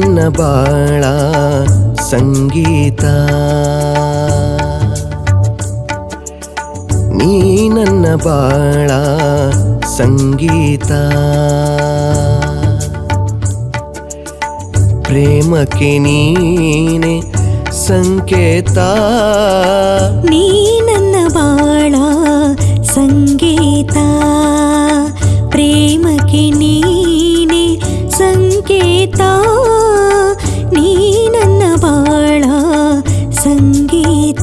ನನ್ನ ಬಾಳ ಸಂಗೀತ ನೀ ನನ್ನ ಬಾಳ ಸಂಗೀತ ಪ್ರೇಮಕ್ಕೆ ನೀನೆ ಸಂಕೇತ ನೀ ನನ್ನ ಬಾಳ ಸಂಗೀತ ಪ್ರೇಮಕ್ಕೆ ನೀನೆ ಸಂಕೇತ ನೀ ನನ್ನ ಬಾಳ ಸಂಗೀತ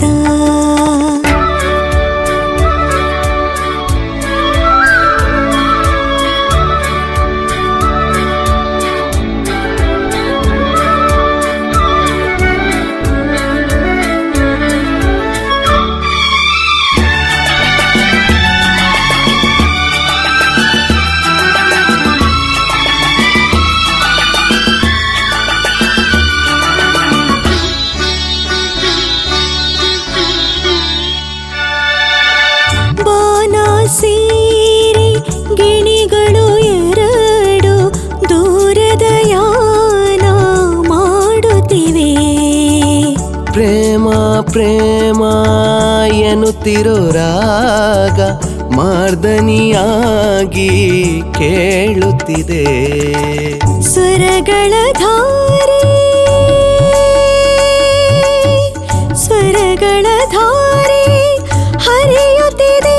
ಬಾನ ಸೀರೆ ಗಿಣಿಗಳು ಎರಡು ದೂರದ ಯಾನ ಮಾಡುತ್ತಿವೆ ಪ್ರೇಮ ಪ್ರೇಮ ಎನ್ನುತ್ತಿರೋ ರಾಗ ಮಾರ್ದನಿಯಾಗಿ ಕೇಳುತ್ತಿದೆ ಸ್ವರಗಳ ಧಾರೆ ಸ್ವರಗಳ ಧಾರೆ ಹರಿಯುತ್ತಿದೆ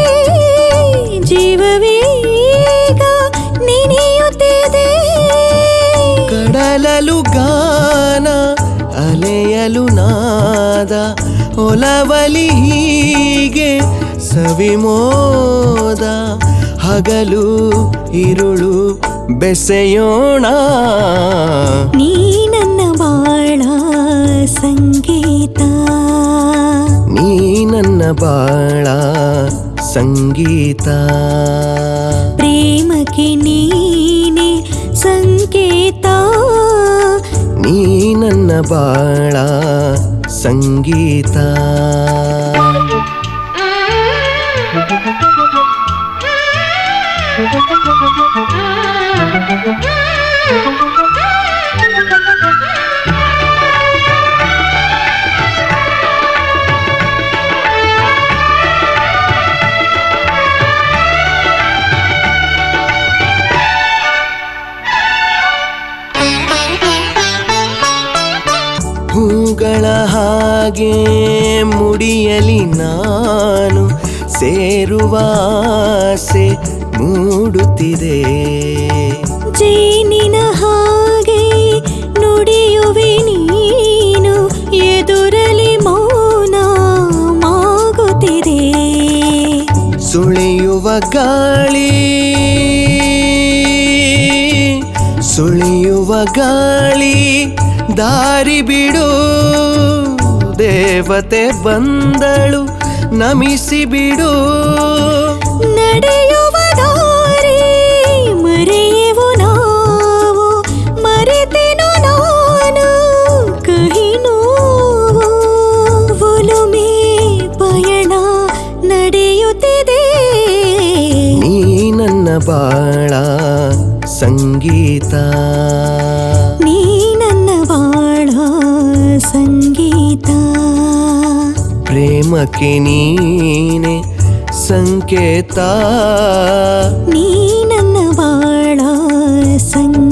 ಜೀವವೇಗ ನೆನೆಯುತ್ತಿದೆ ಕಡಲಲು ಗಾನ ಅಲೆಯಲು ನಾದ ಒಲವಲಿ ಹೀಗೆ ಸವಿಮೋದ ಹಗಲು ಇರುಳು ಬೆಸೆಯೋಣ ನೀ ನನ್ನ ಬಾಳ ಸಂಗೀತ ನೀ ನನ್ನ ಬಾಳ ಸಂಗೀತ ಪ್ರೇಮಕ್ಕೆ ನೀನೆ ಸಂಕೇತ ನೀ ನನ್ನ ಬಾಳ ಸಂಗೀತ ಹೂಗಳ ಹಾಗೆ ಮುಡಿಯಲಿ ನಾನು ಸೇರುವ ಆಸೆ ಮೂಡುತ್ತಿದೆ ಜೇನಿನ ಹಾಗೆ ನುಡಿಯುವೆ ನೀನು ಎದುರಲಿ ಮೌನ ಮಾಗುತ್ತಿದೆ ಸುಳಿಯುವ ಗಾಳಿ ಸುಳಿಯುವ ಗಾಳಿ ದಾರಿ ಬಿಡು ದೇವತೆ ಬಂದಳು ನಮಿಸಿ ಬಿಡು ನಡೆಯುವ ದಾರಿ ಮರೆಯುವು ನಾವು ಮರೆತೆನು ನಾನು ಕಹಿ ನೋವು ಒಲುಮೆ ಪಯಣ ನಡೆಯುತ್ತಿದೆ ನೀ ನನ್ನ ಬಾಳ ಸಂಗೀತ ನೀ ನನ್ನ ಬಾಳ ಸಂಗೀತ ಪ್ರೇಮಕ್ಕೆ ನೀನೆ ಸಂಕೇತ ನೀ ನನ್ನ ಬಾಳ ಸಂಗೀತ